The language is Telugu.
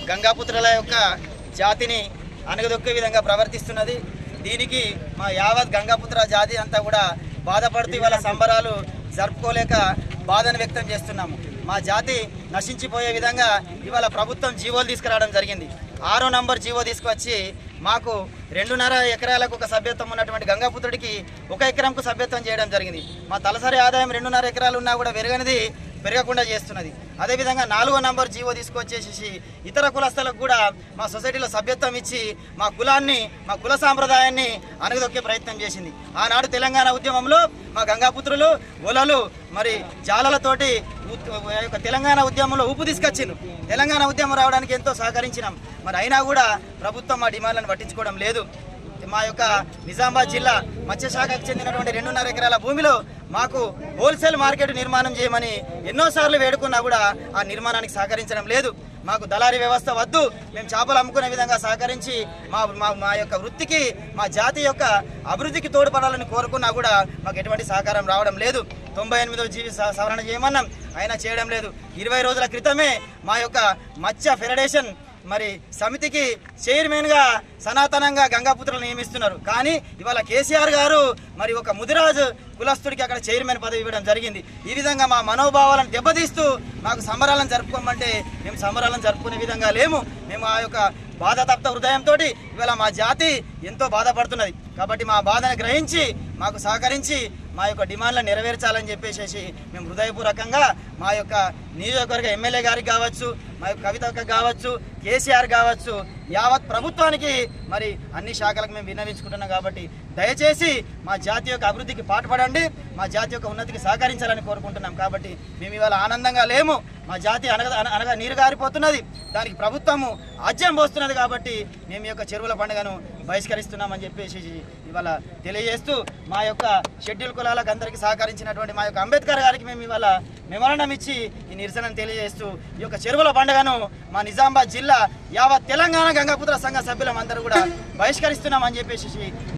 గంగాపుత్రుల యొక్క జాతిని అనగదొక్కే విధంగా ప్రవర్తిస్తున్నది దీనికి మా యావత్ గంగాపుత్ర జాతి అంతా కూడా బాధపడుతూ ఇవాళ సంబరాలు జరుపుకోలేక బాధను వ్యక్తం చేస్తున్నాము మా జాతి నశించిపోయే విధంగా ఇవాళ ప్రభుత్వం జీవోలు తీసుకురావడం జరిగింది ఆరో నంబర్ జీవో తీసుకొచ్చి మాకు రెండున్నర ఎకరాలకు ఒక సభ్యత్వం ఉన్నటువంటి గంగాపుత్రుడికి ఒక ఎకరంకు సభ్యత్వం చేయడం జరిగింది మా తలసరి ఆదాయం రెండున్నర ఎకరాలు ఉన్నా కూడా పెరగనిది పెరగకుండా చేస్తున్నది అదేవిధంగా నాలుగో నంబర్ జీవో తీసుకొచ్చేసి ఇతర కులస్తులకు కూడా మా సొసైటీలో సభ్యత్వం ఇచ్చి మా కులాన్ని మా కుల సాంప్రదాయాన్ని అనగదొక్కే ప్రయత్నం చేసింది ఆనాడు తెలంగాణ ఉద్యమంలో మా గంగాపుత్రులు ఒలలు మరి జాలలతోటి ఉత్- ఆ యొక్క తెలంగాణ ఉద్యమంలో ఊపు తీసుకొచ్చింది తెలంగాణ ఉద్యమం రావడానికి ఎంతో సహకరించినాం మరి అయినా కూడా ప్రభుత్వం మా డిమాండ్లను పట్టించుకోవడం లేదు మా యొక్క నిజామాబాద్ జిల్లా మత్స్యశాఖకు చెందినటువంటి రెండున్నర ఎకరాల భూమిలో మాకు హోల్సేల్ మార్కెట్ నిర్మాణం చేయమని ఎన్నోసార్లు వేడుకున్నా కూడా ఆ నిర్మాణానికి సహకరించడం లేదు మాకు దళారీ వ్యవస్థ వద్దు మేము చేపలు అమ్ముకునే విధంగా సహకరించి మా మా మా యొక్క వృత్తికి మా జాతి యొక్క అభివృద్ధికి తోడ్పడాలని కోరుకున్నా కూడా మాకు ఎటువంటి సహకారం రావడం లేదు తొంభై ఎనిమిదో జీవి స- సవరణ చేయమన్నాం అయినా చేయడం లేదు ఇరవై రోజుల క్రితమే మా యొక్క మత్స్య ఫెడరేషన్ మరి సమితికి చైర్మన్ గా సనాతనంగా గంగాపుత్రులు నియమిస్తున్నారు కానీ ఇవాళ కేసీఆర్ గారు మరి ఒక ముదిరాజు కులస్తుడికి అక్కడ చైర్మన్ పదవి ఇవ్వడం జరిగింది ఈ విధంగా మా మనోభావాలను దెబ్బతీస్తూ మాకు సంబరాలను జరుపుకోమంటే మేము సంబరాలను జరుపుకునే విధంగా లేము మేము ఆ యొక్క బాధతప్త హృదయంతో ఇవాళ మా జాతి ఎంతో బాధపడుతున్నది కాబట్టి మా బాధను గ్రహించి మాకు సహకరించి మా యొక్క డిమాండ్లను నెరవేర్చాలని చెప్పేసి మేము హృదయపూర్వకంగా మా యొక్క నియోజకవర్గ ఎమ్మెల్యే గారికి కావచ్చు మా యొక్క కవితకు కావచ్చు కేసీఆర్ కావచ్చు యావత్ ప్రభుత్వానికి మరి అన్ని శాఖలకు మేము విన్నవించుకుంటున్నాం కాబట్టి దయచేసి మా జాతి యొక్క అభివృద్ధికి పాటుపడండి మా జాతి యొక్క ఉన్నతికి సహకరించాలని కోరుకుంటున్నాం కాబట్టి మేము ఇవాళ ఆనందంగా లేము మా జాతి అనగా అన- అనగా నీరు గారిపోతున్నది దానికి ప్రభుత్వము ఆజ్యం పోస్తున్నది కాబట్టి మేము ఈ యొక్క చెరువుల పండుగను బహిష్కరిస్తున్నామని చెప్పేసి ఇవాళ తెలియజేస్తూ మా యొక్క షెడ్యూల్ కులాలకు అందరికీ సహకరించినటువంటి మా యొక్క అంబేద్కర్ గారికి మేము ఇవాళ మెమరణం ఇచ్చి ఈ నిరసనను తెలియజేస్తూ ఈ యొక్క చెరువుల పండుగను మా నిజామాబాద్ జిల్లా యావత్ తెలంగాణ గంగాపుత్ర సంఘ సభ్యులం అందరూ కూడా బహిష్కరిస్తున్నామని చెప్పేసి